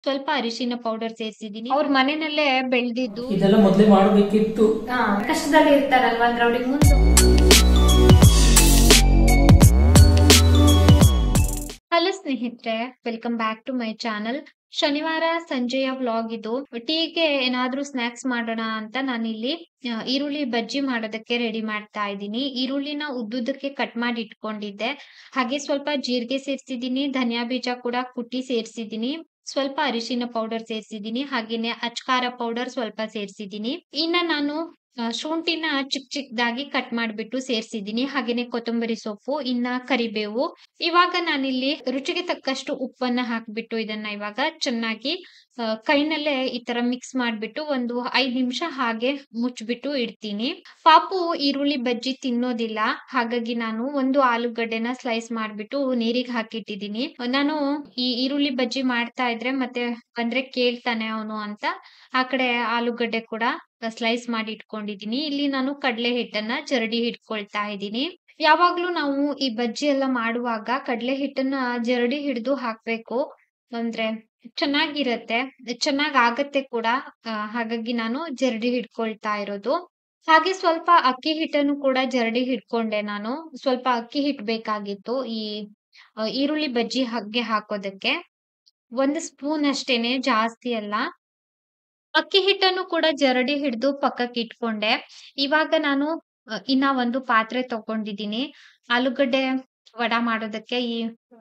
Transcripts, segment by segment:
ಸ್ವಲ್ಪ ಅರಿಶಿನ ಪೌಡರ್ ಸೇರಿಸಿದೀನಿ ಅವ್ರ ಮನೆಯಲ್ಲೇ ಬೆಳೆದಿದ್ದು ಇದೆಲ್ಲ ಮೊದಲೇ ಮಾಡಬೇಕಿತ್ತು ಕಷ್ಟದಲ್ಲಿ ಇರ್ತಾರಲ್ವಾ ಅಂದ್ರೆ ಅವ್ರಿಗೆ ಮುಂದೆ ಹಲೋ ಸ್ನೇಹಿತರೆ welcome back to my channel ಶನಿವಾರ ಸಂಜೆಯ ವ್ಲಾಗ್ ಇದು ಟೀಗೆ ಏನಾದ್ರೂ ಸ್ನಾಕ್ಸ್ ಮಾಡೋಣ ಅಂತ ನಾನಿಲ್ಲಿ ಆ, ಈರುಳ್ಳಿ ಬಜ್ಜಿ ಮಾಡೋದಕ್ಕೆ ರೆಡಿ ಮಾಡ್ತಾ ಇದ್ದೀನಿ ಈರುಳ್ಳಿನ ಉದ್ದುದಕ್ಕೆ ಕಟ್ ಮಾಡಿ ಇಟ್ಕೊಂಡಿದ್ದೆ ಹಾಗೆ ಸ್ವಲ್ಪ ಜೀರಿಗೆ ಸೇರ್ಸಿದೀನಿ ಧನಿಯಾ ಬೀಜ ಕೂಡ ಕುಟ್ಟಿ ಸೇರ್ಸಿದೀನಿ ಸ್ವಲ್ಪ ಅರಿಶಿನ ಪೌಡರ್ ಸೇರ್ಸಿದೀನಿ ಹಾಗೇನೆ ಅಚ್ಕಾರ ಪೌಡರ್ ಸ್ವಲ್ಪ ಸೇರ್ಸಿದೀನಿ ಇನ್ನ ನಾನು ಆ, ಶುಂಠಿನ ಚಿಕ್ ಚಿಕ್ಕದಾಗಿ ಕಟ್ ಮಾಡ್ಬಿಟ್ಟು ಸೇರ್ಸಿದೀನಿ ಹಾಗೇನೆ ಕೊತ್ತಂಬರಿ ಸೊಪ್ಪು ಇನ್ನ ಕರಿಬೇವು ಇವಾಗ ನಾನಿಲ್ಲಿ ರುಚಿಗೆ ತಕ್ಕಷ್ಟು ಉಪ್ಪನ್ನ ಹಾಕ್ಬಿಟ್ಟು ಇದನ್ನ ಇವಾಗ ಚೆನ್ನಾಗಿ ಆ, ಕೈನಲ್ಲೇ ಈ ತರ ಮಿಕ್ಸ್ ಮಾಡ್ಬಿಟ್ಟು ಒಂದು ಐದ್ ನಿಮಿಷ ಹಾಗೆ ಮುಚ್ಬಿಟ್ಟು ಇಡ್ತೀನಿ ಪಾಪು ಈರುಳ್ಳಿ ಬಜ್ಜಿ ತಿನ್ನೋದಿಲ್ಲ ಹಾಗಾಗಿ ನಾನು ಒಂದು ಆಲೂಗಡ್ಡೆನ ಸ್ಲೈಸ್ ಮಾಡ್ಬಿಟ್ಟು ನೀರಿಗೆ ಹಾಕಿಟ್ಟಿದೀನಿ ನಾನು ಈ ಈರುಳ್ಳಿ ಬಜ್ಜಿ ಮಾಡ್ತಾ ಇದ್ರೆ ಮತ್ತೆ ಬಂದ್ರೆ ಕೇಳ್ತಾನೆ ಅವನು ಅಂತ ಆ ಕಡೆ ಆಲೂಗಡ್ಡೆ ಕೂಡ ಸ್ಲೈಸ್ ಮಾಡಿ ಇಟ್ಕೊಂಡಿದೀನಿ ಇಲ್ಲಿ ನಾನು ಕಡಲೆ ಹಿಟ್ಟನ್ನ ಜರಡಿ ಹಿಡ್ಕೊಳ್ತಾ ಇದ್ದೀನಿ ಯಾವಾಗ್ಲೂ ನಾವು ಈ ಬಜ್ಜಿ ಎಲ್ಲ ಮಾಡುವಾಗ ಕಡಲೆ ಹಿಟ್ಟನ್ನ ಜರಡಿ ಹಿಡಿದು ಹಾಕ್ಬೇಕು ಅಂದ್ರೆ ಚೆನ್ನಾಗಿರತ್ತೆ ಚೆನ್ನಾಗ್ ಆಗತ್ತೆ ಕೂಡ ಆ, ಹಾಗಾಗಿ ನಾನು ಜರಡಿ ಹಿಡ್ಕೊಳ್ತಾ ಇರೋದು ಹಾಗೆ ಸ್ವಲ್ಪ ಅಕ್ಕಿ ಹಿಟ್ಟನ್ನು ಕೂಡ ಜರಡಿ ಹಿಡ್ಕೊಂಡೆ ನಾನು ಸ್ವಲ್ಪ ಅಕ್ಕಿ ಹಿಟ್ಟು ಬೇಕಾಗಿತ್ತು ಈ ಆ, ಈರುಳ್ಳಿ ಬಜ್ಜಿ ಹಾಗೆ ಹಾಕೋದಕ್ಕೆ ಒಂದು ಸ್ಪೂನ್ ಅಷ್ಟೇನೆ ಜಾಸ್ತಿ ಅಲ್ಲ ಅಕ್ಕಿ ಹಿಟ್ಟನ್ನು ಕೂಡ ಜರಡಿ ಹಿಡಿದು ಪಕ್ಕಕ್ಕೆ ಇಟ್ಕೊಂಡೆ ಇವಾಗ ನಾನು ಅ, ಇನ್ನ ಒಂದು ಪಾತ್ರೆ ತಗೊಂಡಿದ್ದೀನಿ ಆಲೂಗಡ್ಡೆ ವಡ ಮಾಡೋದಕ್ಕೆ ಈ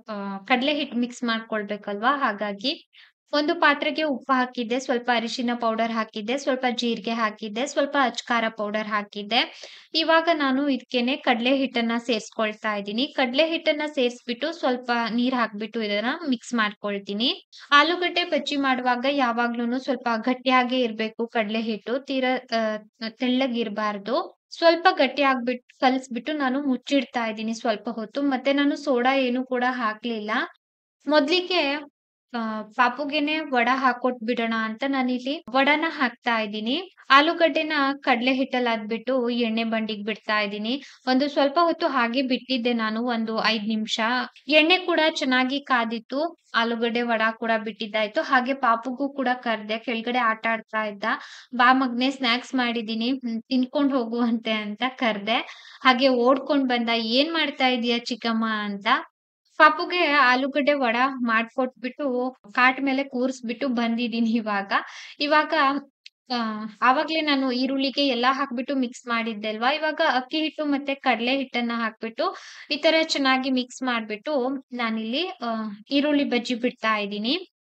ಕಡಲೆ ಹಿಟ್ಟು ಮಿಕ್ಸ್ ಮಾಡ್ಕೊಳ್ಬೇಕಲ್ವಾ ಹಾಗಾಗಿ ಒಂದು ಪಾತ್ರೆಗೆ ಉಪ್ಪು ಹಾಕಿದ್ದೆ ಸ್ವಲ್ಪ ಅರಿಶಿನ ಪೌಡರ್ ಹಾಕಿದ್ದೆ ಸ್ವಲ್ಪ ಜೀರಿಗೆ ಹಾಕಿದ್ದೆ ಸ್ವಲ್ಪ ಅಚ್ಕಾರ ಪೌಡರ್ ಹಾಕಿದ್ದೆ ಇವಾಗ ನಾನು ಇದಕ್ಕೇನೆ ಕಡಲೆ ಹಿಟ್ಟನ್ನ ಸೇರ್ಸ್ಕೊಳ್ತಾ ಇದ್ದೀನಿ ಕಡಲೆ ಹಿಟ್ಟನ್ನ ಸೇರ್ಸ್ಬಿಟ್ಟು ಸ್ವಲ್ಪ ನೀರ್ ಹಾಕ್ಬಿಟ್ಟು ಇದನ್ನ ಮಿಕ್ಸ್ ಮಾಡ್ಕೊಳ್ತೀನಿ ಆಲೂಗಡ್ಡೆ ಬಜ್ಜಿ ಮಾಡುವಾಗ ಯಾವಾಗ್ಲೂನು ಸ್ವಲ್ಪ ಗಟ್ಟಿಯಾಗೇ ಇರ್ಬೇಕು ಕಡಲೆ ಹಿಟ್ಟು ತೀರಾ ಆ, ತೆಳ್ಳಗಿರ್ಬಾರ್ದು ಸ್ವಲ್ಪ ಗಟ್ಟಿ ಆಗ್ಬಿಟ್ಟು ಕಲ್ಸ್ಬಿಟ್ಟು ನಾನು ಮುಚ್ಚಿಡ್ತಾ ಇದ್ದೀನಿ ಸ್ವಲ್ಪ ಹೊತ್ತು ಮತ್ತೆ ನಾನು ಸೋಡಾ ಏನು ಕೂಡ ಹಾಕ್ಲಿಲ್ಲ ಮೊದ್ಲಿಗೆ ಆ, ಪಾಪುಗೆನೆ ವಡ ಹಾಕೊಟ್ ಬಿಡೋಣ ಅಂತ ನಾನಿಲ್ಲಿ ವಡನ ಹಾಕ್ತಾ ಇದ್ದೀನಿ ಆಲೂಗಡ್ಡೆನ ಕಡಲೆ ಹಿಟ್ಟಲ್ಲಿ ಅದ್ಬಿಟ್ಟು ಎಣ್ಣೆ ಬಂಡಿಗೆ ಬಿಡ್ತಾ ಇದ್ದೀನಿ ಒಂದು ಸ್ವಲ್ಪ ಹೊತ್ತು ಹಾಗೆ ಬಿಟ್ಟಿದ್ದೆ ನಾನು ಒಂದು ಐದ್ ನಿಮಿಷ ಎಣ್ಣೆ ಕೂಡ ಚೆನ್ನಾಗಿ ಕಾದಿತ್ತು ಆಲೂಗಡ್ಡೆ ವಡ ಕೂಡ ಬಿಟ್ಟಿದ್ದಾಯ್ತು ಹಾಗೆ ಪಾಪುಗೂ ಕೂಡ ಕರ್ದೆ ಕೆಳಗಡೆ ಆಟ ಆಡ್ತಾ ಇದ್ದ ಬಾ ಮಗ್ನೆ ಸ್ನಾಕ್ಸ್ ಮಾಡಿದೀನಿ ಹ್ಮ್, ತಿನ್ಕೊಂಡ್ ಹೋಗುವಂತೆ ಅಂತ ಕರ್ದೆ ಹಾಗೆ ಓಡ್ಕೊಂಡ್ ಬಂದ ಏನ್ ಮಾಡ್ತಾ ಇದೀಯ ಚಿಕ್ಕಮ್ಮ ಅಂತ ಪಾಪುಗೆ ಆಲೂಗಡ್ಡೆ ವಡ ಮಾಡ್ಕೊಟ್ಬಿಟ್ಟು ಕಾಟ್ ಮೇಲೆ ಕೂರ್ಸ್ಬಿಟ್ಟು ಬಂದಿದೀನಿ ಇವಾಗ ಇವಾಗ ಆ, ಆವಾಗ್ಲೇ ನಾನು ಈರುಳ್ಳಿಗೆ ಎಲ್ಲಾ ಹಾಕ್ಬಿಟ್ಟು ಮಿಕ್ಸ್ ಮಾಡಿದ್ದೆ ಅಲ್ವಾ ಇವಾಗ ಅಕ್ಕಿ ಹಿಟ್ಟು ಮತ್ತೆ ಕಡಲೆ ಹಿಟ್ಟನ್ನ ಹಾಕ್ಬಿಟ್ಟು ಈ ತರ ಚೆನ್ನಾಗಿ ಮಿಕ್ಸ್ ಮಾಡ್ಬಿಟ್ಟು ನಾನಿಲ್ಲಿ ಆ, ಈರುಳ್ಳಿ ಬಜ್ಜಿ ಬಿಡ್ತಾ ಇದ್ದೀನಿ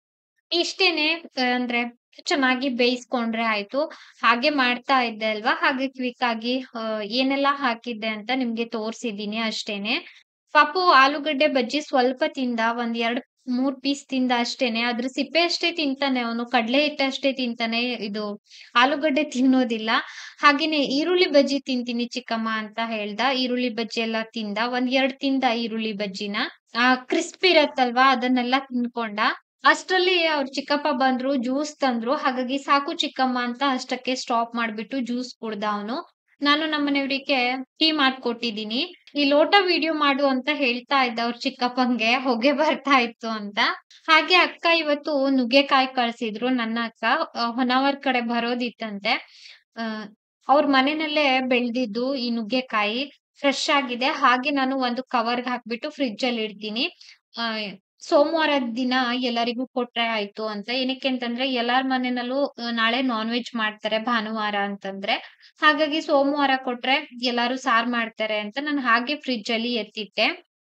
ಇಷ್ಟೇನೆ ಆ, ಅಂದ್ರೆ ಚೆನ್ನಾಗಿ ಬೇಯಿಸ್ಕೊಂಡ್ರೆ ಆಯ್ತು ಹಾಗೆ ಮಾಡ್ತಾ ಇದ್ದೆ ಅಲ್ವಾ ಹಾಗೆ ಕ್ವಿಕ್ ಆಗಿ ಆ, ಏನೆಲ್ಲಾ ಹಾಕಿದ್ದೆ ಅಂತ ನಿಮ್ಗೆ ತೋರ್ಸಿದೀನಿ ಅಷ್ಟೇನೆ ಪಾಪು ಆಲೂಗಡ್ಡೆ ಬಜ್ಜಿ ಸ್ವಲ್ಪ ತಿಂದ ಒಂದ್ ಎರಡ್ ಮೂರ್ ಪೀಸ್ ತಿಂದ ಅಷ್ಟೇನೆ ಅದ್ರ ಸಿಪ್ಪೆ ಅಷ್ಟೇ ತಿಂತಾನೆ ಅವನು ಕಡ್ಲೆ ಹಿಟ್ಟಷ್ಟೇ ತಿಂತಾನೆ ಇದು ಆಲೂಗಡ್ಡೆ ತಿನ್ನೋದಿಲ್ಲ ಹಾಗೇನೆ ಈರುಳ್ಳಿ ಬಜ್ಜಿ ತಿಂತೀನಿ ಚಿಕ್ಕಮ್ಮ ಅಂತ ಹೇಳ್ದ ಈರುಳ್ಳಿ ಬಜ್ಜಿ ಎಲ್ಲಾ ತಿಂದ ಒಂದ್ ಎರಡ್ ತಿಂದ ಈರುಳ್ಳಿ ಬಜ್ಜಿನ ಆ ಕ್ರಿಸ್ಪಿ ಇರತ್ತಲ್ವಾ ಅದನ್ನೆಲ್ಲ ತಿನ್ಕೊಂಡ ಅಷ್ಟ್ರಲ್ಲಿ ಅವ್ರ ಚಿಕ್ಕಪ್ಪ ಬಂದ್ರು ಜ್ಯೂಸ್ ತಂದ್ರು ಹಾಗಾಗಿ ಸಾಕು ಚಿಕ್ಕಮ್ಮ ಅಂತ ಅಷ್ಟಕ್ಕೆ ಸ್ಟಾಪ್ ಮಾಡ್ಬಿಟ್ಟು ಜ್ಯೂಸ್ ಕುಡ್ದ ಅವನು ನಾನು ನಮ್ಮನೆಯವ್ರಿಗೆ ಟೀ ಮಾಡ್ಕೊಟ್ಟಿದೀನಿ ಈ ಲೋಟ ವಿಡಿಯೋ ಮಾಡು ಅಂತ ಹೇಳ್ತಾ ಇದ್ದ ಅವ್ರ ಚಿಕ್ಕಪ್ಪಂಗೆ ಹೊಗೆ ಬರ್ತಾ ಇತ್ತು ಅಂತ ಹಾಗೆ ಅಕ್ಕ ಇವತ್ತು ನುಗ್ಗೆಕಾಯಿ ಕಳ್ಸಿದ್ರು ನನ್ನ ಅಕ್ಕ ಆ, ಹೊನ್ನಾವರ್ ಕಡೆ ಬರೋದಿತ್ತಂತೆ ಆ ಅವ್ರ ಮನೆಯಲ್ಲೇ ಬೆಳ್ದಿದ್ದು ಈ ನುಗ್ಗೆಕಾಯಿ ಫ್ರೆಶ್ ಆಗಿದೆ ಹಾಗೆ ನಾನು ಒಂದು ಕವರ್ಗೆ ಹಾಕ್ಬಿಟ್ಟು ಫ್ರಿಡ್ಜ್ ಅಲ್ಲಿ ಇಡ್ತೀನಿ ಆ ಸೋಮವಾರದ ದಿನ ಎಲ್ಲರಿಗೂ ಕೊಟ್ರೆ ಆಯ್ತು ಅಂತ ಏನಕ್ಕೆ ಅಂತಂದ್ರೆ ಎಲ್ಲಾರ್ ಮನೆಯಲ್ಲೂ ಆ, ನಾಳೆ ನಾನ್ ವೆಜ್ ಮಾಡ್ತಾರೆ ಭಾನುವಾರ ಅಂತಂದ್ರೆ ಹಾಗಾಗಿ ಸೋಮವಾರ ಕೊಟ್ರೆ ಎಲ್ಲಾರು ಸಾರ್ ಮಾಡ್ತಾರೆ ಅಂತ ನಾನು ಹಾಗೆ ಫ್ರಿಡ್ಜ್ ಅಲ್ಲಿ ಎತ್ತಿಟ್ಟೆ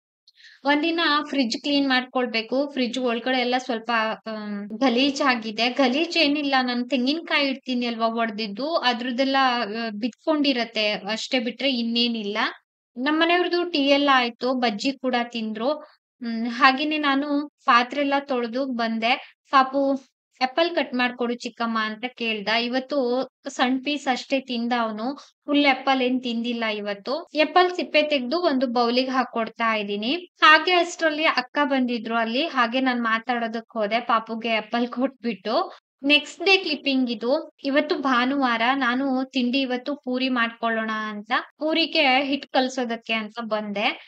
ಒಂದಿನ ಫ್ರಿಡ್ಜ್ ಕ್ಲೀನ್ ಮಾಡ್ಕೊಳ್ಬೇಕು ಫ್ರಿಡ್ಜ್ ಒಳಗಡೆ ಎಲ್ಲ ಸ್ವಲ್ಪ ಆಮ್, ಗಲೀಜ್ ಆಗಿದೆ ಗಲೀಜ್ ಏನಿಲ್ಲ ನಾನು ತೆಂಗಿನಕಾಯಿ ಇಡ್ತೀನಿ ಅಲ್ವಾ ಒಡ್ದಿದ್ದು ಅದ್ರದ್ದೆಲ್ಲ ಆ, ಬಿತ್ಕೊಂಡಿರತ್ತೆ ಅಷ್ಟೇ ಬಿಟ್ರೆ ಇನ್ನೇನಿಲ್ಲ ನಮ್ಮನೆಯವ್ರದ್ದು ಟೀ ಎಲ್ಲ ಆಯ್ತು ಬಜ್ಜಿ ಕೂಡ ತಿಂದ್ರು ಹ್ಮ್ ಹಾಗೇನೆ ನಾನು ಪಾತ್ರೆ ಎಲ್ಲ ತೊಳೆದು ಬಂದೆ ಪಾಪು ಆಪಲ್ ಕಟ್ ಮಾಡ್ಕೊಡು ಚಿಕ್ಕಮ್ಮ ಅಂತ ಕೇಳ್ದ ಇವತ್ತು ಸಣ್ಣ ಪೀಸ್ ಅಷ್ಟೇ ತಿಂದ ಅವನು ಫುಲ್ ಆಪಲ್ ಏನ್ ತಿಂದಿಲ್ಲ ಇವತ್ತು ಆಪಲ್ ಸಿಪ್ಪೆ ತೆಗೆದು ಒಂದು ಬೌಲಿಗೆ ಹಾಕೊಡ್ತಾ ಇದ್ದೀನಿ ಹಾಗೆ ಅಷ್ಟ್ರಲ್ಲಿ ಅಕ್ಕ ಬಂದಿದ್ರು ಅಲ್ಲಿ ಹಾಗೆ ನಾನ್ ಮಾತಾಡೋದಕ್ ಹೋದೆ ಪಾಪುಗೆ ಆಪಲ್ ಕೊಟ್ಬಿಟ್ಟು ನೆಕ್ಸ್ಟ್ ಡೇ ಕ್ಲಿಪ್ಪಿಂಗ್ ಇದು ಇವತ್ತು ಭಾನುವಾರ ನಾನು ತಿಂಡಿ ಇವತ್ತು ಪೂರಿ ಮಾಡ್ಕೊಳ್ಳೋಣ ಅಂತ ಪೂರಿಗೆ ಹಿಟ್ ಕಲ್ಸೋದಕ್ಕೆ ಅಂತ ಬಂದೆ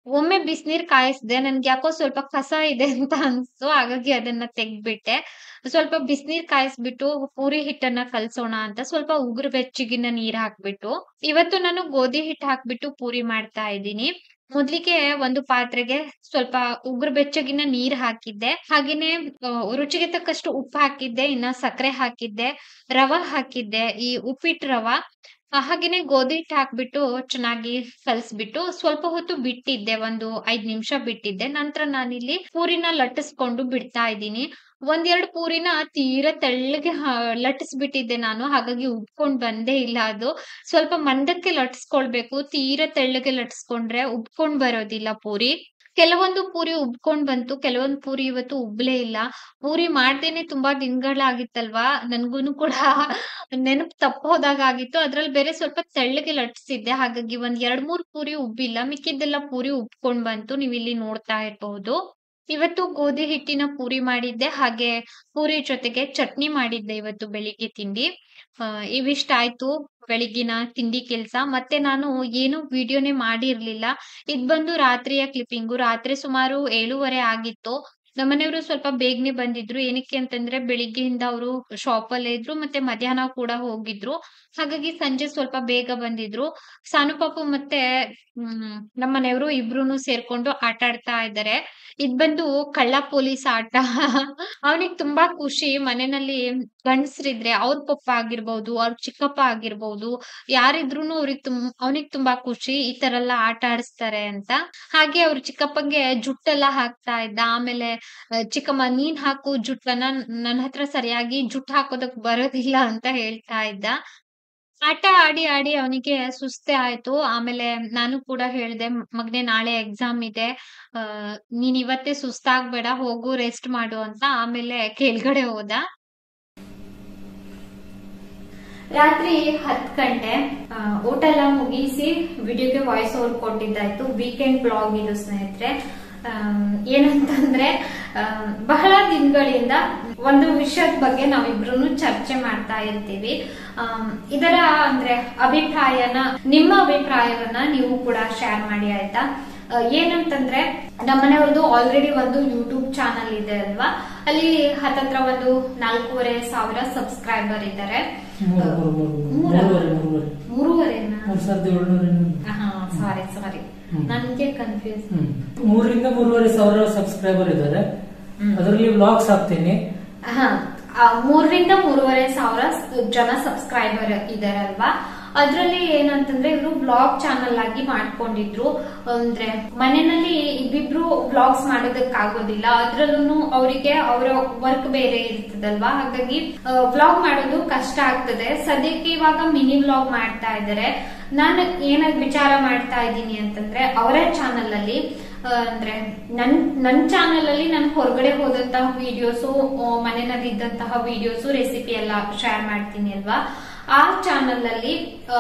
ಒಮ್ಮೆ ಬಿಸಿನೀರ್ ಕಾಯಿಸ್ದೆ ನನ್ಗೆ ಯಾಕೋ ಸ್ವಲ್ಪ ಕಸ ಇದೆ ಅಂತ ಅನ್ಸ್ತು ಹಾಗಾಗಿ ಅದನ್ನ ತೆಗ್ದ್ಬಿಟ್ಟೆ ಸ್ವಲ್ಪ ಬಿಸಿನೀರ್ ಕಾಯಿಸ್ಬಿಟ್ಟು ಪೂರಿ ಹಿಟ್ಟನ್ನ ಕಲ್ಸೋಣ ಅಂತ ಸ್ವಲ್ಪ ಉಗುರು ಬೆಚ್ಚಗಿನ ನೀರ್ ಹಾಕ್ಬಿಟ್ಟು ಇವತ್ತು ನಾನು ಗೋಧಿ ಹಿಟ್ಟು ಹಾಕ್ಬಿಟ್ಟು ಪೂರಿ ಮಾಡ್ತಾ ಇದ್ದೀನಿ ಮೊದ್ಲಿಗೆ ಒಂದು ಪಾತ್ರೆಗೆ ಸ್ವಲ್ಪ ಉಗುರು ಬೆಚ್ಚಗಿನ ನೀರ್ ಹಾಕಿದ್ದೆ ಹಾಗೇನೆ ಆ, ರುಚಿಗೆ ತಕ್ಕಷ್ಟು ಉಪ್ಪು ಹಾಕಿದ್ದೆ ಇನ್ನ ಸಕ್ಕರೆ ಹಾಕಿದ್ದೆ ರವ ಹಾಕಿದ್ದೆ ಈ ಉಪ್ಪಿಟ್ಟು ರವ ಆ, ಹಾಗೇನೆ ಗೋಧಿ ಹಿಟ್ಟು ಹಾಕ್ಬಿಟ್ಟು ಚೆನ್ನಾಗಿ ಕಲ್ಸ್ಬಿಟ್ಟು ಸ್ವಲ್ಪ ಹೊತ್ತು ಬಿಟ್ಟಿದ್ದೆ ಒಂದು ಐದ್ ನಿಮಿಷ ಬಿಟ್ಟಿದ್ದೆ ನಂತರ ನಾನಿಲ್ಲಿ ಪೂರಿನ ಲಟ್ಟಿಸ್ಕೊಂಡು ಬಿಡ್ತಾ ಇದ್ದೀನಿ ಒಂದೆರಡು ಪೂರಿನ ತೀರಾ ತೆಳ್ಳಗೆ ಹ- ಲಟ್ಟಿಸ್ಬಿಟ್ಟಿದ್ದೆ ನಾನು ಹಾಗಾಗಿ ಉಬ್ಕೊಂಡ್ ಬಂದೇ ಇಲ್ಲ ಅದು ಸ್ವಲ್ಪ ಮಂದಕ್ಕೆ ಲಟ್ಟಿಸ್ಕೊಳ್ಬೇಕು ತೀರಾ ತೆಳ್ಳಗೆ ಲಟ್ಟಿಸ್ಕೊಂಡ್ರೆ ಉಬ್ಕೊಂಡ್ ಬರೋದಿಲ್ಲ ಪೂರಿ ಕೆಲವೊಂದು ಪೂರಿ ಉಬ್ಕೊಂಡ್ ಬಂತು ಕೆಲವೊಂದು ಪೂರಿ ಇವತ್ತು ಉಬ್ಲೇ ಇಲ್ಲ ಪೂರಿ ಮಾಡ್ದೇನೆ ತುಂಬಾ ದಿನಗಳಾಗಿತ್ತಲ್ವಾ ನನ್ಗೂನು ಕೂಡ ನೆನಪು ತಪ್ಪೋದಾಗ ಆಗಿತ್ತು ಅದ್ರಲ್ಲಿ ಬೇರೆ ಸ್ವಲ್ಪ ತೆಳ್ಳಗೆ ಲಟ್ಸಿದ್ದೆ ಹಾಗಾಗಿ ಒಂದ್ ಎರಡ್ ಮೂರ್ ಪೂರಿ ಉಬ್ಬಿಲ್ಲ ಮಿಕ್ಕಿದ್ದೆಲ್ಲ ಪೂರಿ ಉಬ್ಕೊಂಡ್ ಬಂತು ನೀವ್ ಇಲ್ಲಿ ನೋಡ್ತಾ ಇರ್ಬಹುದು ಇವತ್ತು ಗೋಧಿ ಹಿಟ್ಟಿನ ಪೂರಿ ಮಾಡಿದ್ದೆ ಹಾಗೆ ಪೂರಿ ಜೊತೆಗೆ ಚಟ್ನಿ ಮಾಡಿದ್ದೆ ಇವತ್ತು ಬೆಳಿಗ್ಗೆ ತಿಂಡಿ ಆ, ಇವಿಷ್ಟ ಆಯ್ತು ಬೆಳಿಗ್ಗಿನ ತಿಂಡಿ ಕೆಲ್ಸ ಮತ್ತೆ ನಾನು ಏನು ವಿಡಿಯೋನೇ ಮಾಡಿರ್ಲಿಲ್ಲ ಇದ್ ಬಂದು ರಾತ್ರಿಯ ಕ್ಲಿಪ್ಪಿಂಗು ರಾತ್ರಿ ಸುಮಾರು ಏಳುವರೆ ಆಗಿತ್ತು ನಮ್ಮನೆಯವರು ಸ್ವಲ್ಪ ಬೇಗನೆ ಬಂದಿದ್ರು ಏನಕ್ಕೆ ಅಂತಂದ್ರೆ ಬೆಳಿಗ್ಗೆಯಿಂದ ಅವರು ಶಾಪ್ ಅಲ್ಲೇ ಇದ್ರು ಮತ್ತೆ ಮಧ್ಯಾಹ್ನ ಕೂಡ ಹೋಗಿದ್ರು ಹಾಗಾಗಿ ಸಂಜೆ ಸ್ವಲ್ಪ ಬೇಗ ಬಂದಿದ್ರು ಸಾನು ಪಾಪು ಮತ್ತೆ ಹ್ಮ್ ನಮ್ಮನೆಯವರು ಇಬ್ರುನು ಸೇರ್ಕೊಂಡು ಆಟ ಆಡ್ತಾ ಇದ್ದಾರೆ ಇದ್ ಬಂದು ಕಳ್ಳ ಪೊಲೀಸ್ ಆಟ ಅವನಿಗೆ ತುಂಬಾ ಖುಷಿ ಮನೆಯಲ್ಲಿ ಗಂಡಸ್ರಿದ್ರೆ ಅವ್ರ ಪಪ್ಪ ಆಗಿರ್ಬಹುದು ಅವ್ರ ಚಿಕ್ಕಪ್ಪ ಆಗಿರ್ಬಹುದು ಯಾರಿದ್ರೂನು ಅವ್ರಿಗೆ ತುಂ ಅವನಿಗೆ ತುಂಬಾ ಖುಷಿ ಈ ತರ ಎಲ್ಲ ಆಟ ಆಡಿಸ್ತಾರೆ ಅಂತ ಹಾಗೆ ಅವ್ರ ಚಿಕ್ಕಪ್ಪಂಗೆ ಜುಟ್ಟೆಲ್ಲ ಹಾಕ್ತಾ ಇದ್ದ ಆಮೇಲೆ ಆ, ಚಿಕ್ಕಮ್ಮ ನೀನ್ ಹಾಕು ಜುಟ್ಟನ್ನ ನನ್ನ ಹತ್ರ ಸರಿಯಾಗಿ ಜುಟ್ಟು ಹಾಕೋದಕ್ ಬರೋದಿಲ್ಲ ಅಂತ ಹೇಳ್ತಾ ಇದ್ದ ಆಟ ಆಡಿ ಆಡಿ ಅವನಿಗೆ ಸುಸ್ತೆ ಆಯ್ತು ಆಮೇಲೆ ನಾನು ಕೂಡ ಹೇಳ್ದೆ ಮಗನೇ ನಾಳೆ ಎಕ್ಸಾಮ್ ಇದೆ ಆ ನೀನ್ ಇವತ್ತೇ ಸುಸ್ತಾಗ್ಬೇಡ ಹೋಗು ರೆಸ್ಟ್ ಮಾಡು ಅಂತ ಆಮೇಲೆ ಕೆಳಗಡೆ ಹೋದ ರಾತ್ರಿ ಹತ್ ಗಂಟೆ ಆ, ಊಟ ಎಲ್ಲ ಮುಗಿಸಿ ವಿಡಿಯೋಗೆ ವಾಯ್ಸ್ ಓವರ್ ಕೊಟ್ಟಿದ್ದಾಯ್ತು ವೀಕೆಂಡ್ ಬ್ಲಾಗ್ ಇದು ಸ್ನೇಹಿತರೆ ಆಮ್, ಏನಂತಂದ್ರೆ ಆಮ್, ಬಹಳ ದಿನಗಳಿಂದ ಒಂದು ವಿಷಯದ ಬಗ್ಗೆ ನಾವಿಬ್ರು ಚರ್ಚೆ ಮಾಡ್ತಾ ಇರ್ತೀವಿ ಆಮ್, ಇದರ ಅಂದ್ರೆ ಅಭಿಪ್ರಾಯನ ನಿಮ್ಮ ಅಭಿಪ್ರಾಯವನ್ನ ನೀವು ಕೂಡ ಶೇರ್ ಮಾಡಿ ಆಯ್ತಾ ಆ, ಏನಂತಂದ್ರೆ ನಮ್ಮನೆಯವ್ರದ್ದು ಆಲ್ರೆಡಿ ಒಂದು ಯೂಟ್ಯೂಬ್ ಚಾನಲ್ ಇದೆ ಅಲ್ವಾ ಅಲ್ಲಿ ಹತ್ತತ್ರ ಒಂದು ನಾಲ್ಕೂವರೆ ಸಾವಿರ ಸಬ್ಸ್ಕ್ರೈಬರ್ ಇದ್ದಾರೆ ಮೂರು ಮೂರು ಮೂರು ಮೂರ? ಮೂರುವರೆ ಮೂರುವರೆ ಮೂರುವರೆನಾ ಮೂರ್ ಸಾವಿರದ ಏಳ್ನೂರ ಹಾ ಸಾರಿ ಸಾರಿ ಹ್ಮ್. ನನ್ಗೆ ಕನ್ಫ್ಯೂಸ್ ಹ್ಮ್ ಮೂರರಿಂದ ಮೂರುವರೆ ಸಾವಿರ ಸಬ್ಸ್ಕ್ರೈಬರ್ ಇದ್ದಾರೆ ಹ್ಮ್. ಅದರಲ್ಲಿ ವ್ಲಾಗ್ಸ್ ಹಾಕ್ತೀನಿ ಹಾ ಆ, ಮೂರರಿಂದ ಮೂರುವರೆ ಸಾವಿರ ಸ್- ಜನ ಸಬ್ಸ್ಕ್ರೈಬರ್ ಇದಾರಲ್ವಾ ಅದ್ರಲ್ಲಿ ಏನಂತಂದ್ರೆ ಇವರು ಬ್ಲಾಗ್ ಚಾನಲ್ ಆಗಿ ಮಾಡ್ಕೊಂಡಿದ್ರು ಅಂದ್ರೆ ಮನೆಯಲ್ಲಿ ಇಬ್ಬಿಬ್ರು ಬ್ಲಾಗ್ಸ್ ಮಾಡೋದಕ್ಕಾಗೋದಿಲ್ಲ ಅದ್ರಲ್ಲೂ ಅವರಿಗೆ ಅವರ ವರ್ಕ್ ಬೇರೆ ಇರ್ತದಲ್ವಾ ಹಾಗಾಗಿ ಬ್ಲಾಗ್ ಮಾಡೋದು ಕಷ್ಟ ಆಗ್ತದೆ ಸದ್ಯಕ್ಕೆ ಇವಾಗ ಮಿನಿ ಬ್ಲಾಗ್ ಮಾಡ್ತಾ ಇದ್ದಾರೆ ನಾನು ಏನಾಗ್ ವಿಚಾರ ಮಾಡ್ತಾ ಇದ್ದೀನಿ ಅಂತಂದ್ರೆ ಅವರ ಚಾನಲ್ ಅಲ್ಲಿ ಆ, ಅಂದ್ರೆ ನನ್ ನನ್ ಚಾನಲ್ ಅಲ್ಲಿ ನಾನು ಹೊರಗಡೆ ಹೋದಂತಹ ವಿಡಿಯೋಸು ಮನೆಯಲ್ಲಿ ಇದ್ದಂತಹ ವಿಡಿಯೋಸು ರೆಸಿಪಿ ಎಲ್ಲ ಶೇರ್ ಮಾಡ್ತೀನಿ ಅಲ್ವಾ ಆ ಚಾನಲ್ ಅಲ್ಲಿ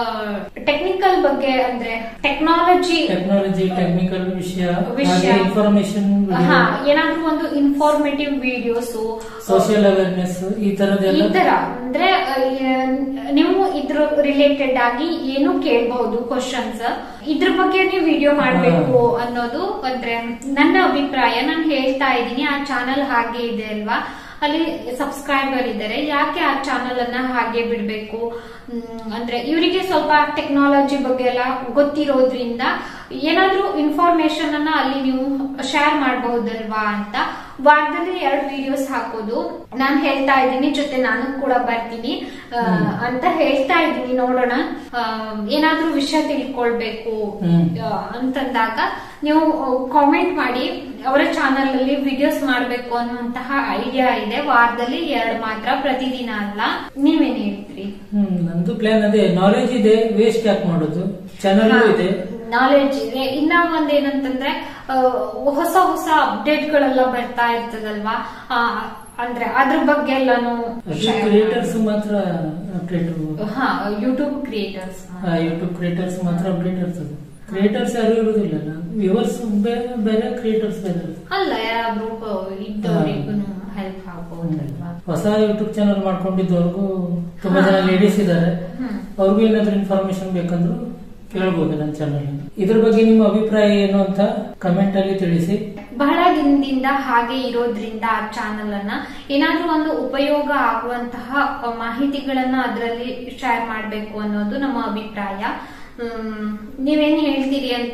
ಟೆಕ್ನಿಕಲ್ ಬಗ್ಗೆ ಅಂದ್ರೆ ಟೆಕ್ನಾಲಜಿ ಟೆಕ್ನಾಲಜಿ ಟೆಕ್ನಿಕಲ್ ವಿಷಯ ವಿಷಯ. ಹಾಗೆ ಇನ್ಫಾರ್ಮೇಶನ್ ಹಾ ಏನಾದ್ರೂ ಒಂದು ಇನ್ಫಾರ್ಮೇಟಿವ್ ವಿಡಿಯೋಸು ಸೋಷಿಯಲ್ ಅವೇರ್ನೆಸ್ ಈ ಈ ತರದೆಲ್ಲ ತರ ಅಂದ್ರೆ ಆ, ಏನ್- ನೀವು ಇದ್ರ ರಿಲೇಟೆಡ್ ಆಗಿ ಏನು ಕೇಳಬಹುದು ಕ್ವಶನ್ಸ್ ಇದ್ರ ಬಗ್ಗೆ ನೀವು ವಿಡಿಯೋ ಮಾಡ್ಬೇಕು ಅನ್ನೋದು ಅಂದ್ರೆ ನನ್ನ ಅಭಿಪ್ರಾಯ ನಾನು ಹೇಳ್ತಾ ಇದ್ದೀನಿ ಆ ಚಾನಲ್ ಹಾಗೆ ಇದೆ ಅಲ್ವಾ ಅಲ್ಲಿ ಸಬ್ಸ್ಕ್ರೈಬರ್ ಇದ್ದಾರೆ ಯಾಕೆ ಆ ಚಾನಲ್ ಅನ್ನ ಹಾಗೆ ಬಿಡ್ಬೇಕು ಹ್ಮ್, ಅಂದ್ರೆ ಇವರಿಗೆ ಸ್ವಲ್ಪ ಟೆಕ್ನಾಲಜಿ ಬಗ್ಗೆ ಎಲ್ಲ ಗೊತ್ತಿರೋದ್ರಿಂದ ಏನಾದ್ರೂ ಇನ್ಫಾರ್ಮೇಶನ್ ಅನ್ನ ಅಲ್ಲಿ ನೀವು ಶೇರ್ ಮಾಡಬಹುದಲ್ವಾ ಅಂತ ವಾರದಲ್ಲಿ ಎರಡು ವಿಡಿಯೋಸ್ ಹಾಕೋದು ನಾನ್ ಹೇಳ್ತಾ ಇದ್ದೀನಿ ಜೊತೆ ನಾನು ಕೂಡ ಬರ್ತೀನಿ ಆ, ಅಂತ ಹೇಳ್ತಾ ಇದ್ದೀನಿ ನೋಡೋಣ ಆ, ಏನಾದ್ರೂ ವಿಷಯ ತಿಳ್ಕೊಳ್ಬೇಕು ಹ್ಮ್. ಆ, ಅಂತಂದಾಗ ನೀವು ಕಾಮೆಂಟ್ ಮಾಡಿ ಅವರ ಚಾನಲ್ ಅಲ್ಲಿ ವಿಡಿಯೋಸ್ ಮಾಡ್ಬೇಕು ಅನ್ನುವಂತಹ ಐಡಿಯಾ ಇದೆ ವಾರದಲ್ಲಿ ಎರಡು ಮಾತ್ರ ಪ್ರತಿದಿನ ಅಲ್ಲ ನೀವೇನ್ ಹೇಳ್ತೀರಿ ಹ್ಮ್ ನಂದು ಪ್ಲಾನ್ ಅದೇ ನಾಲೆಜ್ ಇದೆ ವೇಸ್ಟ್ ಯಾಕೆ ಮಾಡೋದು ಚಾನಲ್ ಇದೆ ನಾಲೆಡ್ಜ್ ಇದೆ ಇನ್ನ ಒಂದೇನಂತಂದ್ರೆ ಆ, ಹೊಸ ಹೊಸ ಅಪ್ಡೇಟ್ ಗಳೆಲ್ಲ ಬರ್ತಾ ಇರ್ತದಲ್ವಾ ಆ, ಅಂದ್ರೆ ಅದ್ರ ಬಗ್ಗೆ ಎಲ್ಲಾನು ಕ್ರಿಯೇಟರ್ಸ್ ಮಾತ್ರ ಅಪ್ಡೇಟ್ ಹಾ ಯೂಟ್ಯೂಬ್ ಕ್ರಿಯೇಟರ್ಸ್ ಯೂಟ್ಯೂಬ್ ಕ್ರಿಯೇಟರ್ಸ್ ಮಾತ್ರ ಅಪ್ಡೇಟ್ ಇರ್ತದೆ ಕ್ರಿಯೇಟರ್ಸ್ ಯಾರು ಇರುವುದಿಲ್ಲ ವ್ಯೂವರ್ಸ್ ಬೇರೆ ಕ್ರಿಯೇಟರ್ಸ್ ಬೇರೆ ಇರ್ತದೆ. ಅಲ್ಲ ಯಾರಾದ್ರೂ ಇದ್ದವರಿಗೂ ಹೆಲ್ಪ್ ಆಗ್ಬಹುದಲ್ವಾ ಹೊಸ ಯೂಟ್ಯೂಬ್ ಚಾನಲ್ ಮಾಡ್ಕೊಂಡಿದ್ದವ್ರಿಗೂ ತುಂಬಾ ಜನ ಲೇಡೀಸ್ ಇದ್ದಾರೆ ಹ್ಮ್ ಅವ್ರಿಗೂ ಏನಾದ್ರು ಇನ್ಫಾರ್ಮೇಶನ್ ಬೇಕಂದ್ರು ಕೇಳಬಹುದು ನನ್ನ ಚಾನಲ್ ಇದ್ರ ಬಗ್ಗೆ ನಿಮ್ಮ ಅಭಿಪ್ರಾಯ ಏನು ಅಂತ ಕಮೆಂಟ್ ಅಲ್ಲಿ ತಿಳಿಸಿ ಬಹಳ ದಿನದಿಂದ ಹಾಗೆ ಇರೋದ್ರಿಂದ ಆ ಚಾನಲ್ ಅನ್ನ ಏನಾದ್ರೂ ಒಂದು ಉಪಯೋಗ ಆಗುವಂತಹ ಅ, ಮಾಹಿತಿಗಳನ್ನ ಅದರಲ್ಲಿ ಶೇರ್ ಮಾಡಬೇಕು ಅನ್ನೋದು ನಮ್ಮ ಅಭಿಪ್ರಾಯ ಹ್ಮ್, ನೀವೇನ್ ಹೇಳ್ತೀರಿ ಅಂತ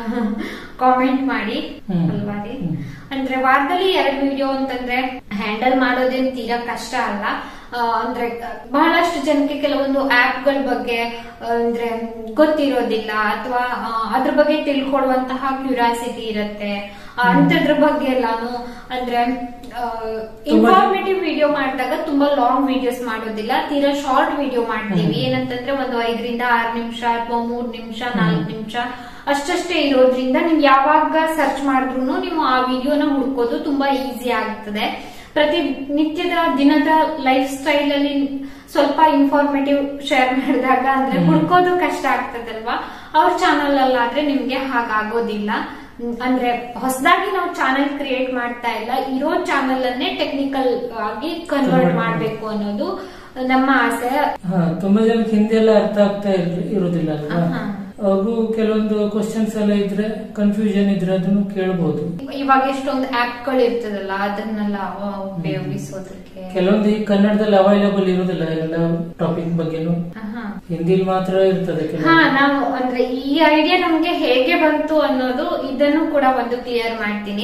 ಕಾಮೆಂಟ್ ಮಾಡಿ ಹ್ಮ್. ಅಲ್ವಾ ರೀ ಹ್ಮ್. ಅಂದ್ರೆ ವಾರದಲ್ಲಿ ಎರಡು ವಿಡಿಯೋ ಅಂತಂದ್ರೆ ಹ್ಯಾಂಡಲ್ ಮಾಡೋದೇನ್ ತೀರಾ ಕಷ್ಟ ಅಲ್ಲ ಆ, ಅಂದ್ರೆ ಬಹಳಷ್ಟು ಜನಕ್ಕೆ ಕೆಲವೊಂದು ಆಪ್ ಗಳ ಬಗ್ಗೆ ಆ, ಅಂದ್ರೆ ಗೊತ್ತಿರೋದಿಲ್ಲ ಅಥವಾ ಅದ್ರ ಬಗ್ಗೆ ತಿಳ್ಕೊಳ್ಳುವಂತಹ ಕ್ಯೂರಿಯಾಸಿಟಿ ಇರುತ್ತೆ ಆ, ಅಂಥದ್ರ ಬಗ್ಗೆ ಎಲ್ಲಾನು ಅಂದ್ರೆ ಇನ್ಫಾರ್ಮೇಟಿವ್ ವಿಡಿಯೋ ಮಾಡಿದಾಗ ತುಂಬಾ ಲಾಂಗ್ ವಿಡಿಯೋಸ್ ಮಾಡೋದಿಲ್ಲ ತೀರಾ ಶಾರ್ಟ್ ವಿಡಿಯೋ ಮಾಡ್ತೀವಿ ಹ್ಮ್. ಏನಂತಂದ್ರೆ ಒಂದು ಐದರಿಂದ ಆರು ನಿಮಿಷ ಅಥವಾ ಮೂರ್ ನಿಮಿಷ ನಾಲ್ಕು ನಿಮಿಷ ಅಷ್ಟಷ್ಟೇ ಇರೋದ್ರಿಂದ ನೀವು ಯಾವಾಗ ಸರ್ಚ್ ಮಾಡಿದ್ರು ನೀವು ಆ ವಿಡಿಯೋನ ಹುಡ್ಕೋದು ತುಂಬಾ ಈಸಿ ಆಗ್ತದೆ ಪ್ರತಿ ನಿತ್ಯದ ದಿನದ ಲೈಫ್ ಸ್ಟೈಲ್ ಅಲ್ಲಿ ಸ್ವಲ್ಪ ಇನ್ಫಾರ್ಮೇಟಿವ್ ಶೇರ್ ಮಾಡಿದಾಗ ಅಂದ್ರೆ ಹ್ಮ್. ಹುಡ್ಕೋದು ಕಷ್ಟ ಆಗ್ತದಲ್ವಾ ಅವ್ರ ಚಾನಲ್ ಅಲ್ಲಾದ್ರೆ ನಿಮ್ಗೆ ಹಾಗಾಗೋದಿಲ್ಲ ಹ್ಮ್, ಅಂದ್ರೆ ಹೊಸದಾಗಿ ನಾವು ಚಾನೆಲ್ ಕ್ರಿಯೇಟ್ ಮಾಡ್ತಾ ಇಲ್ಲ ಇರೋ ಚಾನೆಲ್ ಅನ್ನೇ ಟೆಕ್ನಿಕಲ್ ಆಗಿ ಕನ್ವರ್ಟ್ Convert ಮಾಡ್ಬೇಕು ಅನ್ನೋದು ನಮ್ಮ ಆಸೆ ಹಾ ತುಂಬಾ ಜನಕ್ಕೆ ಹಿಂದಿ ಎಲ್ಲ ಅರ್ಥ ಆಗ್ತಾ ಇರ್- ಇರುದಿಲ್ಲ ಅಲ್ವಾ ಆಹಾ. ಹಾಗೂ ಕೆಲವೊಂದು ಕ್ವಶನ್ಸ್ ಎಲ್ಲ ಇದ್ರೆ ಕನ್ಫ್ಯೂಷನ್ ಇದ್ರೆ ಅದನ್ನು ಕೇಳಬಹುದು ಇವಾಗ ಎಷ್ಟೊಂದು ಆಪ್ ಗಳು ಇರ್ತದಲ್ಲ ಅದನ್ನೆಲ್ಲ ಅವ ಉಪಯೋಗಿಸೋದಕ್ಕೆ ಕೆಲವೊಂದು ಈ ಕನ್ನಡದಲ್ಲಿ ಅವೈಲಬಲ್ ಇರುದಿಲ್ಲ ಎಲ್ಲ ಟಾಪಿಕ್ ಬಗ್ಗೆನು ಆಹಾ. ಹಿಂದಿಲ್ ಮಾತ್ರ ಇರ್ತದೆ ಹಾ ಕೆಲವು ನಾವು ಅಂದ್ರೆ ಈ ಐಡಿಯಾ ನಮ್ಗೆ ಹೇಗೆ ಬಂತು ಅನ್ನೋದು ಇದನ್ನು ಕೂಡ ಒಂದು ಕ್ಲಿಯರ್ ಮಾಡ್ತೀನಿ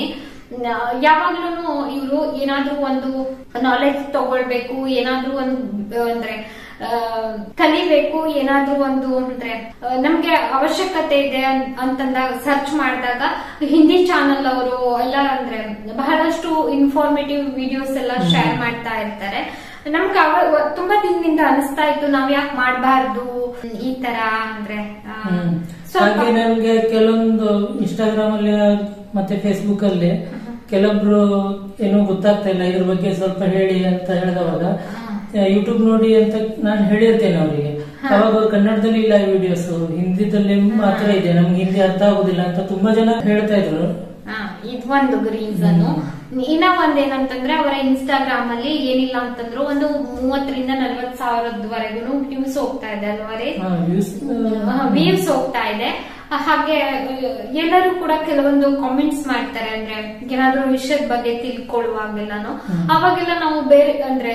ಯಾವಾಗ್ಲೂ ಇವರು ಏನಾದ್ರೂ ಒಂದು ನಾಲೆಜ್ ತಗೊಳ್ಬೇಕು ಏನಾದ್ರೂ ಒಂದು ಅಂದ್ರೆ ಆ, ಕಲಿಬೇಕು ಏನಾದ್ರೂ ಒಂದು ಅಂದ್ರೆ ಆ, ನಮ್ಗೆ ಅವಶ್ಯಕತೆ ಇದೆ ಅನ್- ಅಂತಂದಾಗ ಸರ್ಚ್ ಮಾಡಿದಾಗ ಹಿಂದಿ ಚಾನಲ್ ಅವರು ಎಲ್ಲ ಅಂದ್ರೆ ಬಹಳಷ್ಟು ಇನ್ಫಾರ್ಮೇಟಿವ್ ವಿಡಿಯೋಸ್ ಎಲ್ಲ ಹ್ಮ್. ಶೇರ್ ಮಾಡ್ತಾ ಇರ್ತಾರೆ ನಮ್ಗೆ ಅವ ತುಂಬಾ ದಿನದಿಂದ ಅನಿಸ್ತಾ ಇತ್ತು ನಾವ್ ಯಾಕೆ ಮಾಡಬಾರ್ದು ಈ ತರ ಅಂದ್ರೆ ಆ, ಹ್ಮ್. ಸ್ವಲ್ಪ ಹಾಗೆ ನಮ್ಗೆ ಕೆಲವೊಂದು ಇನ್ಸ್ಟಾಗ್ರಾಮ್ ಅಲ್ಲಿ ಮತ್ತೆ ಫೇಸ್ಬುಕ್ ಅಲ್ಲಿ ಕೆಲವೊಬ್ರು ಏನೋ ಗೊತ್ತಾಗ್ತಾ ಇಲ್ಲ ಇದ್ರ ಬಗ್ಗೆ ಸ್ವಲ್ಪ ಹೇಳಿ ಅಂತ ಹೇಳಿದವಾಗ ಯೂಟ್ಯೂಬ್ ನೋಡಿ ಅಂತ ನಾನು ಹೇಳಿರ್ತೇನೆ ಅವರಿಗೆ ಹಾ. ಅವಾಗ ಅವ್ರು ಕನ್ನಡದಲ್ಲಿ ಇಲ್ಲ ವಿಡಿಯೋಸ್ ಹಿಂದಿದಲ್ಲಿ ಮಾತ್ರ ಇದೆ ನಮ್ಗೆ ಹಿಂದಿ ಅರ್ಥ ಆಗುದಿಲ್ಲ ಅಂತ ತುಂಬಾ ಜನ ಹೇಳ್ತಾ ಇದ್ರು ಆ, ಇದು ಒಂದು ರೀಸನ್ ಇನ್ನ ಒಂದೇನಂತಂದ್ರೆ ಅವರ ಇನ್ಸ್ಟಾಗ್ರಾಮ್ ಅಲ್ಲಿ ಏನಿಲ್ಲ ಅಂತಂದ್ರು ಒಂದು ಮೂವತ್ತರಿಂದ ನಲ್ವತ್ ಸಾವಿರದವರೆಗೂ ವ್ಯೂಸ್ ಹೋಗ್ತಾ ಇದೆ ಅಲ್ವಾ ರೀ ಹಾ, views, ಆ, ವ್ಯೂಸ್ ಹೋಗ್ತಾ ಇದೆ ಆ, ಹಾಗೆ ಆ, ಎಲ್ಲರೂ ಕೂಡ ಕೆಲವೊಂದು ಕಾಮೆಂಟ್ಸ್ ಮಾಡ್ತಾರೆ ಅಂದ್ರೆ ಏನಾದ್ರೂ ವಿಷಯದ ಬಗ್ಗೆ ತಿಳ್ಕೊಳ್ಳುವಾಗೆಲ್ಲಾನು ಹ್ಮ್. ಅವಾಗೆಲ್ಲ ನಾವು ಬೇರೆ ಅಂದ್ರೆ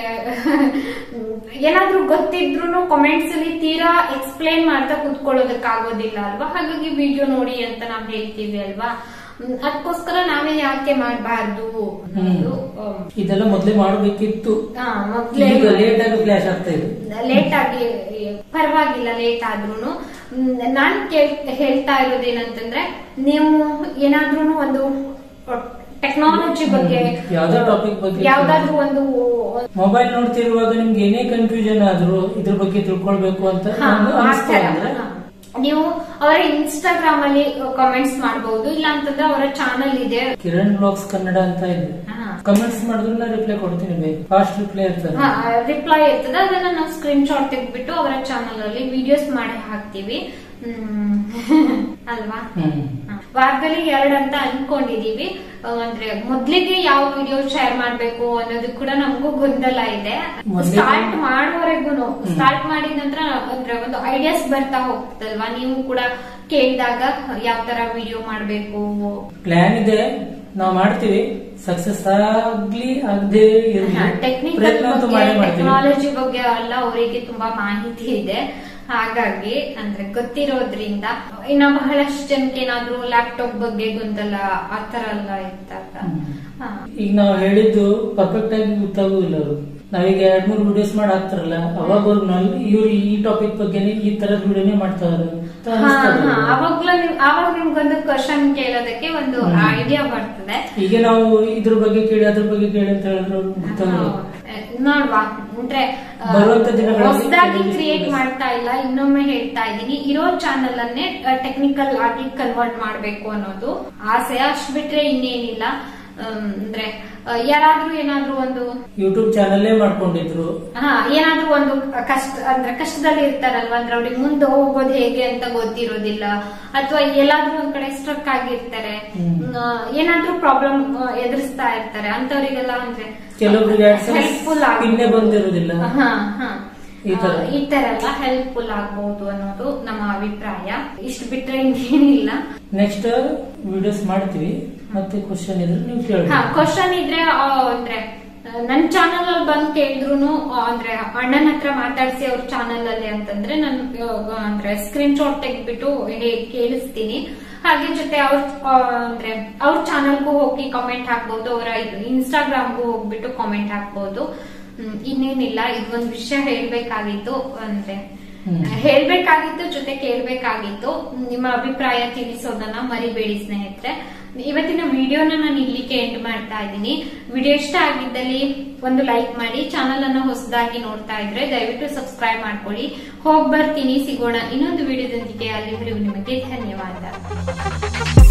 ಏನಾದ್ರೂ ಗೊತ್ತಿದ್ರು ಕಾಮೆಂಟ್ಸ್ ಅಲ್ಲಿ ತೀರಾ ಎಕ್ಸ್ಪ್ಲೈನ್ ಮಾಡ್ತಾ ಕುತ್ಕೊಳ್ಳೋದಕ್ಕಾಗೋದಿಲ್ಲ ಅಲ್ವಾ ಹಾಗಾಗಿ ವಿಡಿಯೋ ನೋಡಿ ಅಂತ ನಾವ್ ಹೇಳ್ತೀವಿ ಅಲ್ವಾ ಹ್ಮ್, ಅದಕ್ಕೋಸ್ಕರ ನಾವೇ ಯಾಕೆ ಮಾಡಬಾರ್ದು ಅನ್ನೋದು ಆ, ಇದೆಲ್ಲ ಮೊದ್ಲೇ ಮಾಡ್ಬೇಕಿತ್ತು ಆ, ಮೊದ್ಲೇ ಈಗ ಲೇಟ್ ಆಗಿ ಫ್ಲಾಶ್ ಆಗ್ತಾ ಇದೆ ಲೇಟ್ ಆಗಿ ಪರವಾಗಿಲ್ಲ ಲೇಟ್ ಆದ್ರೂನು ಮ್, ನಾನ್ ಕೇಳ್ ಹೇಳ್ತಾ ಇರೋದೇನಂತಂದ್ರೆ ನೀವು ಏನಾದ್ರೂ ಒಂದು ಟೆಕ್ನಾಲಜಿ ಬಗ್ಗೆ ಹ್ಮ್. ಯಾವ್ದೇ topic ಬಗ್ಗೆ ಯಾವ್ದಾದ್ರು ಒಂದು ಮೊಬೈಲ್ ನೋಡ್ತಿರುವಾಗ ನಿಮ್ಗೆ ಏನೇ ಕನ್ಫ್ಯೂಷನ್ ಆದ್ರೂ ಇದ್ರ ಬಗ್ಗೆ ತಿಳ್ಕೊಳ್ಬೇಕು ಅಂತ ಹಾ, ನಮ್ಗೆ ಆ ಅನಿಸ್ತಾ ಥರ. ಅಂದ್ರೆ ಹಾ. ನೀವು ಅವರ ಇನ್ಸ್ಟಾಗ್ರಾಮ್ ಅಲ್ಲಿ ಕಾಮೆಂಟ್ಸ್ ಮಾಡಬಹುದು ಇಲ್ಲ ಅಂತಂದ್ರೆ ಅವರ ಚಾನಲ್ ಇದೆ ಕಿರಣ್ ಬ್ಲಾಗ್ಸ್ ಕನ್ನಡ ಅಂತ ಇದೆ ಹಾ. ಕಮೆಂಟ್ಸ್ ಮಾಡಿದ್ರು ನಾ ರಿಪ್ಲೈ ಕೊಡ್ತೀನಿ ಬೇಗ ಫಾಸ್ಟ್ ರಿಪ್ಲೈ ಇರ್ತದೆ ರಿಪ್ಲೈ ಇರ್ತದೆ ಅದನ್ನ ನಾವು ಸ್ಕ್ರೀನ್ ಶಾಟ್ ತೆಗೆದ್ಬಿಟ್ಟು ಅವರ ಚಾನಲ್ ಅಲ್ಲಿ ವಿಡಿಯೋಸ್ ಮಾಡಿ ಹಾಕ್ತಿವಿ ಹ್ಮ್. ಅಲ್ವಾ ಹ್ಮ್ ಹ. ವಾರದಲ್ಲಿ ಎರಡ್ ಅಂತ ಅನ್ಕೊಂಡಿದೀವಿ ಆ, ಅಂದ್ರೆ ಮೊದ್ಲಿಗೆ ಯಾವ ವಿಡಿಯೋ ಶೇರ್ ಮಾಡ್ಬೇಕು ಅನ್ನೋದು ಕೂಡ ನಮಗೂ ಗೊಂದಲ ಇದೆ ಮೊದ್ಲಿಗೆ- ಸ್ಟಾರ್ಟ್ ಮಾಡುವವರೆಗೂ ಸ್ಟಾರ್ಟ್ ಮಾಡಿದ ನಂತರ ಅಂದ್ರೆ ಒಂದು ಐಡಿಯಾಸ್ ಬರ್ತಾ ಹೋಗ್ತದಲ್ವಾ ನೀವು ಕೂಡ ಕೇಳಿದಾಗ ಯಾವ ತರ ವಿಡಿಯೋ ಮಾಡ್ಬೇಕು ಪ್ಲಾನ್ ಇದೆ ನಾವು ಮಾಡ್ತೀವಿ ಸಕ್ಸಸ್ ಆಗ್ಲಿ ಆಗದೆ ಇರಲಿ ಟೆಕ್ನಿಕಲ್ ಪ್ರಯತ್ನ ಅಂತೂ ಬಗ್ಗೆ ಮಾಡೇ ಮಾಡ್ತೀವಿ ಟೆಕ್ನಾಲಜಿ ಬಗ್ಗೆ ಎಲ್ಲ ಅವರಿಗೆ ತುಂಬಾ ಮಾಹಿತಿ ಇದೆ ಹಾಗಾಗಿ ಅಂದ್ರೆ ಗೊತ್ತಿರೋದ್ರಿಂದ ಇನ್ನ ಬಹಳಷ್ಟು ಜನಕ್ಕೆ ಏನಾದ್ರೂ ಲ್ಯಾಪ್ಟಾಪ್ ಬಗ್ಗೆ ಗೊಂದಲ ಆತರ ಎಲ್ಲ ಇದ್ದಾಗ ಹ್ಮ್. ಹಾ. ಈಗ ನಾವು ಹೇಳಿದ್ದು ಪರ್ಫೆಕ್ಟ್ ಆಗಿ ಗೊತ್ತಾಗುದಿಲ್ಲ ಅವರು ನಾವೀಗ ಎರಡ್ ಮೂರು ವಿಡಿಯೋಸ್ ಮಾಡಿ ಹಾಕ್ತಾರಲ್ಲ ಅವಾಗ ಅವ್ರು ನಲ್- ಇವ್ರು ಈ ಟಾಪಿಕ್ ಬಗ್ಗೆನೇ ಈ ತರದ ವಿಡಿಯೋನೇ ಮಾಡ್ತಾರೆ ಅಂತ ಹಾ, ಅನಿಸ್ತದೆ ಹಾ. ಅವಾಗ್ಲೂ ನಿಮ್ ಅವಾಗ ನಿಮ್ಗೊಂದು ಕ್ವಶನ್ ಕೇಳೋದಕ್ಕೆ ಒಂದು ಹ್ಮ್. ಐಡಿಯಾ ಬರ್ತದೆ ಈಗ ನಾವು ಇದ್ರ ಬಗ್ಗೆ ಕೇಳಿ ಅದ್ರ ಬಗ್ಗೆ ಕೇಳಿ ಅಂತ ಹೇಳಿದ್ರೆ ಅವ್ರಿಗೆ ಗೊತ್ತಾಗಲ್ಲ ಹೌದು. ನೋಡ್ವಾ ಅಂದ್ರೆ ಆ, ಬರುವಂತ ದಿನಗಳಲ್ಲಿ ಹೊಸದಾಗಿ ಕೆಲವೊಂದು ಕ್ರಿಯೇಟ್ videos. ಮಾಡ್ತಾ ಇಲ್ಲ ಇನ್ನೊಮ್ಮೆ ಹೇಳ್ತಾ ಇದ್ದೀನಿ ಇರೋ ಚಾನಲ್ ಅನ್ನೇ ಟೆಕ್ನಿಕಲ್ ಆಗಿ ಕನ್ವರ್ಟ್ ಮಾಡ್ಬೇಕು ಅನ್ನೋದು ಆಸೆ ಅಷ್ಟ್ ಬಿಟ್ರೆ ಇನ್ನೇನಿಲ್ಲ ಆಮ್, ಅಂದ್ರೆ ಆ, ಯಾರಾದ್ರೂ ಏನಾದ್ರೂ ಒಂದು ಯೂಟ್ಯೂಬ್ ಚಾನಲ್ಲೇ ಮಾಡ್ಕೊಂಡಿದ್ರು ಹಾ ಏನಾದ್ರೂ ಒಂದು ಕಷ್ಟ ಅಂದ್ರೆ ಕಷ್ಟದಲ್ಲಿ ಇರ್ತಾರಲ್ವಾ ಅಂದ್ರೆ ಅವ್ರಿಗೆ ಮುಂದೆ ಹೋಗೋದು ಹೇಗೆ ಅಂತ ಗೊತ್ತಿರೋದಿಲ್ಲ ಅಥವಾ ಎಲ್ಲಾದ್ರೂ ಒಂದ್ ಕಡೆ ಸ್ಟ್ರಕ್ ಆಗಿರ್ತಾರೆ ಹ್ಮ್. ಆ, ಏನಾದ್ರೂ ಪ್ರಾಬ್ಲಮ್ ಎದುರಿಸ್ತಾ ಇರ್ತಾರೆ ಅಂತವರಿಗೆಲ್ಲ ಅಂದ್ರೆ ಕೆಲವೊಬ್ರಿಗೆ ಹೆಲ್ಪ್ಫುಲ್ ಪಿನ್ನೆ ಬಂದಿರುವುದಿಲ್ಲ ಹಾ ಹಾ ಈ ತರ ಆ, ಈ ತರ ಎಲ್ಲ ಹೆಲ್ಪ್ಫುಲ್ ಆಗ್ಬಹುದು ಅನ್ನೋದು ನಮ್ಮ ಅಭಿಪ್ರಾಯ ಇಷ್ಟು ಬಿಟ್ರೆ ಇನ್ನೇನಿಲ್ಲ ನೆಕ್ಸ್ಟ್ ವಿಡಿಯೋಸ್ ಮಾಡ್ತೀವಿ ಮತ್ತೆ ಕ್ವಶನ್ ಇದ್ರೆ ನೀವು ಹಾ ಕೇಳ್ಬೋದು ಕ್ವಶನ್ ಇದ್ರೆ ಆ, ಅಂದ್ರೆ ಆ, ನನ್ ಚಾನಲ್ ಅಲ್ಲಿ ಬಂದ್ ಕೇಳಿದ್ರು ಅಂದ್ರೆ ಅಣ್ಣನ ಹತ್ರ ಮಾತಾಡ್ಸಿ ಅವ್ರ ಚಾನಲ್ ಅಲ್ಲಿ ಅಂತಂದ್ರೆ ನಾನು ಆ, ಅಂದ್ರೆ ಸ್ಕ್ರೀನ್ ಶಾಟ್ ತೆಗೆದ್ಬಿಟ್ಟು ಕೇಳಿಸ್ತೀನಿ ಹಾಗೆ ಜೊತೆ ಅವ್ರ ಆ, ಅಂದ್ರೆ ಅವ್ರ ಚಾನಲ್ಗೂ ಹೋಗಿ ಕಾಮೆಂಟ್ ಹಾಕ್ಬಹುದು ಅವರ ಇನ್ಸ್ಟಾಗ್ರಾಮ್ಗೂ ಹೋಗ್ಬಿಟ್ಟು ಕಾಮೆಂಟ್ ಹಾಕ್ಬಹುದು ಹ್ಮ್, ಇನ್ನೇನಿಲ್ಲ ಇದೊಂದು ವಿಷಯ ಹೇಳ್ಬೇಕಾಗಿತ್ತು ಅಂದ್ರೆ ಹ್ಮ್. ಹೇಳ್ಬೇಕಾಗಿತ್ತು ಜೊತೆ ಕೇಳ್ಬೇಕಾಗಿತ್ತು ನಿಮ್ಮ ಅಭಿಪ್ರಾಯ ತಿಳಿಸೋದನ್ನ ಮರಿಬೇಡಿ ಸ್ನೇಹಿತರೆ ಇವತ್ತಿನ ವಿಡಿಯೋನ ನಾನು ಇಲ್ಲಿಗೆ ಎಂಡ್ ಮಾಡ್ತಾ ಇದ್ದೀನಿ ವಿಡಿಯೋ ಇಷ್ಟ ಆಗಿದ್ದಲ್ಲಿ ಒಂದು ಲೈಕ್ ಮಾಡಿ ಚಾನಲ್ ಅನ್ನ ಹೊಸದಾಗಿ ನೋಡ್ತಾ ಇದ್ರೆ ದಯವಿಟ್ಟು ಸಬ್ಸ್ಕ್ರೈಬ್ ಮಾಡ್ಕೊಳ್ಳಿ ಹೋಗ್ ಬರ್ತೀನಿ ಸಿಗೋಣ ಇನ್ನೊಂದು ವಿಡಿಯೋದೊಂದಿಗೆ ಅಲ್ಲಿವರೆಗೂ ನಿಮಗೆ ಧನ್ಯವಾದ